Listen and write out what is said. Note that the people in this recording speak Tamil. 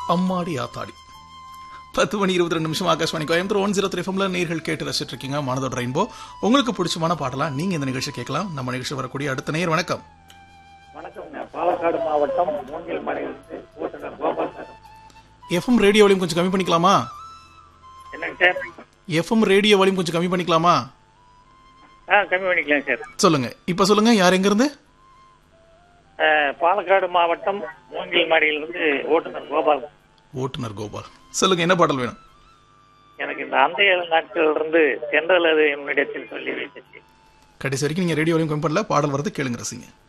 அம்மாடி ஆத்தாடி பத்து மணி இருபத்தி ரெண்டு நிமிஷம் Akashvani Coimbatore one zero three எஃப்எம்ல நேர்கள் கேட்டு ரசிச்சிட்டு இருக்கீங்க மனதோட ரெயின்போ உங்களுக்கு பிடிச்சமான பாட்டெல்லாம் நீங்க இந்த நிகழ்ச்சி கேட்கலாம் நம்ம நிகழ்ச்சி வரக்கூடிய அடுத்த நேர் வணக்கம் வணக்கம்ங்க பாலக்காடு மாவட்டம் மூங்கில் மலையிலிருந்து ஓட்டுநர் Gopal sir FM radio volume கொஞ்சம் கம்மி பண்ணிக்கலாமா என்னங்க சார் எஃப்எம் ரேடியோ வால்யூம் கொஞ்சம் கம்மி பண்ணிக்கலாமா ஆ கம்மி பண்ணிக்கலாம் சார் சொல்லுங்க இப்ப சொல்லுங்க யார் எங்க இருந்து ஆ, பாலக்காடு மாவட்டம் மூங்கில் மலையிலிருந்து ஓட்டுநர் கோபால் ஓட்டுநர் கோபால் சொல்லுங்க என்ன பாடல் வேணும் எனக்கு இந்த அந்தைய நாட்கள் இருந்து தென்றல் அது என்னிடத்தில் சொல்லி வைத்தது கடைசி வரைக்கும் நீங்க ரேடியோ வால்யூம் கம்மி பண்ணல பாடல் வரது கேளுங்க ரசிங்க